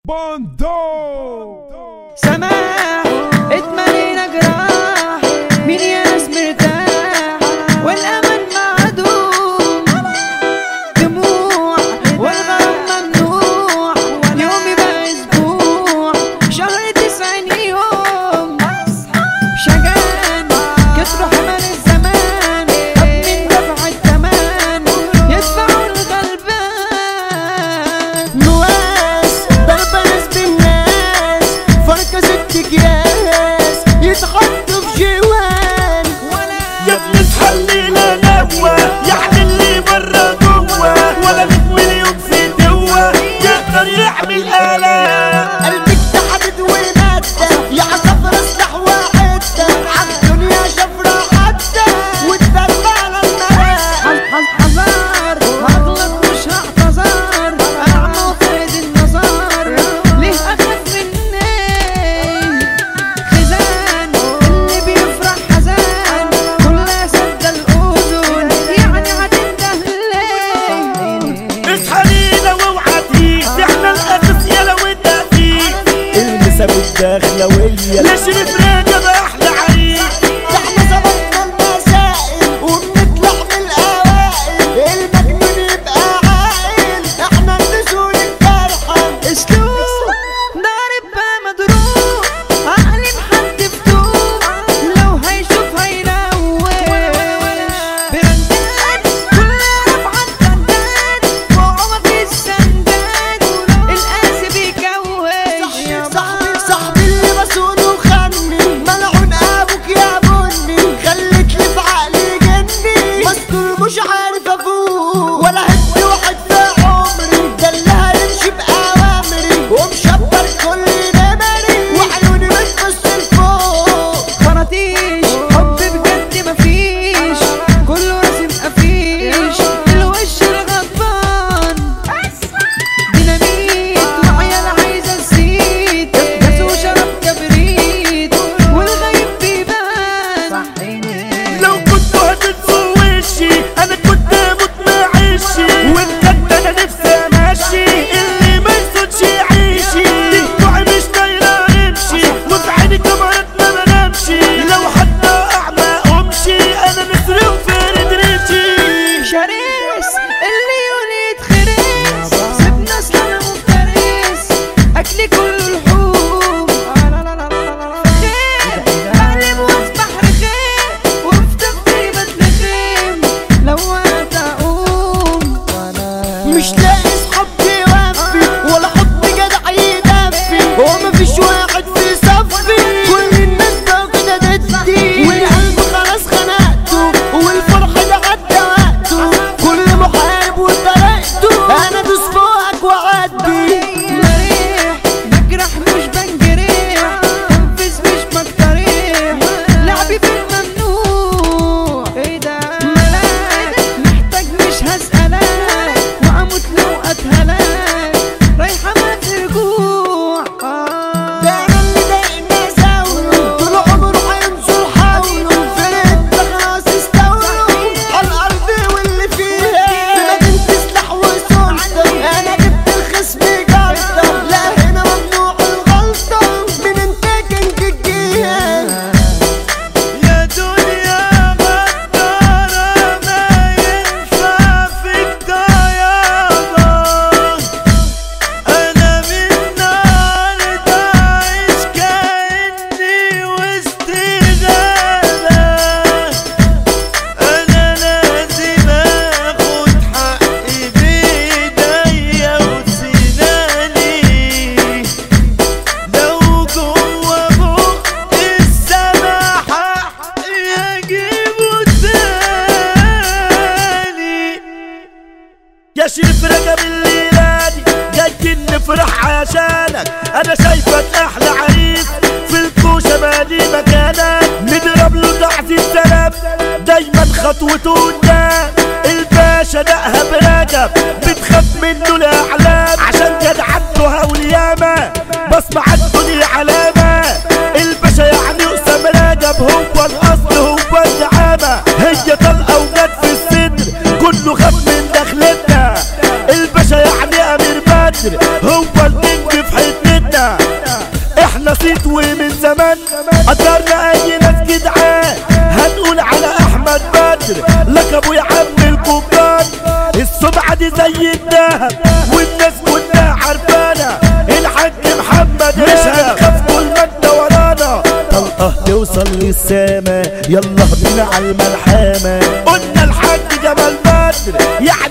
باندو سماح اتملينا جراح مين يا ناس مرتاح والامل معدوم دموع والغرام ممنوع يومي بقى اسبوع شهر تسعين يوم شجان كتروا حمل الزمان طب من دفع الثمن يدفعوا الغلبان نواس ضربة ناس بالناس فركة ست اكياس يتحطوا في جوان يا ابن تحلينا نوى يعني اللي برا جوا ولا مية مليون في دوا يقدر يعمل آلام قلبك تحدد ومادة يا عصفر اصلح وحدة عالدنيا شفرة حتى والدم على النواة حظ حظ حذار هغلط مش هعتذر اعمى وفقد النظر ليه اخاف مني خزان اللي بيفرح حزان كلها سد الاذن يعني هتنده ليه اصحى لينا واوعى تهيس احنا الاغسية لو انت فيك المسا بالدخلوية لشرف راجب احلى عريس احنا ظبطنا المسائل وبنطلع من الاوائل المجنون يبقى عاقل احنا النزول الجرحى اسلوب ضارب بقى مضروب عقلي محد فتوب لو هيشوف هيروش براندات كلها رفعة الدندات وعمر في السندات القاسي بيكوش صاحبي صاحبي اللي مسؤول وخني ملعون ابوك يا بني خليت لي في عقلي جني مسطول مش عارف افوق ولا هد واحد في عمري ده اللي هيمشي باوامري ومشبر كل نمري وعيوني بتبص لفوق خراطيش حب بجد مفيش كله راسم قفيش الوش الغضبان ديناميت وعيال عايزه الزيت جاز وشرب كبريت والغيب بيبان لو كنت هتنسوا وشي انا كنت اموت معيشي وبجد انا نفسي امشي اللي ما يسودش يعيشي دموعي مش طايره امشي وفي عيني كاميرات ما بنامشي لو حتى اعمى امشي انا نسر وفارد ريشي شريس اللي يقول يتخرس سيبنا اصل انا مفترس اكلي كله لحوم خير بقلب واصبح رخيم وفي تفكيري بتلخم لو وقت اقوم مش لاقي صحاب يوفي ولا حط جدع يدفي ومفيش واحد في صفي كل الناس باخدة تدي والقلب خلاص خنقته والفرح ده عدى وقته كل محارب وطريقته انا دوس فوقك وعدي مريح بجرح مش بنجريح تنفذ مش بقتريح لعبي في الممنوع ايه ده ملاك محتاج مش هسألك واموت لو اتهلاك رايحة ما في رجوع آه. ده انا اللي ضايقنا زاوله طول عمره هينصر حوله فرقت خلاص استولوا على الارض واللي فيها مدينة سلاح وسلطة انا جبت الخصم جلطة لا هنا ممنوع الغلطة من انت كنت الجهة يا دنيا غدارة ما ينفع فيك ضياضة أنا من النهاردة عايش كأني وسط غابة أنا لازم آخد حقي بإيديا وسناني لو جوا بق السماحة يجيبوا تاني يا شريف رجب الليلة دي جاي نفرح عشانك انا شايفك احلى عريس في الكوشة مالي مكانك نضرب له تعزيز سلام دايما خطوته قدام الباشا دقها برجب بتخاف منه الاعلام عشان جدعنته هول ياما بسمع الدنيا علامة الباشا يعني اسام رجب هو الاصل هو الزعامة هي طلقة وجت في الصدر كله خاف من دخلتنا الباشا يعني امير بدر هو الكينج في حتة بسيط ومن زمان قدرنا اي ناس جدعان هنقول على احمد بدر لقبه يا عم الكوبان السمعة دي زي الدهب والناس كلها عارفانا الحاج محمد مش هنخاف طول ما انت ورانا طلقة توصل للسما يلا بينا على الملحمة قلنا الحاج جمال بدر يا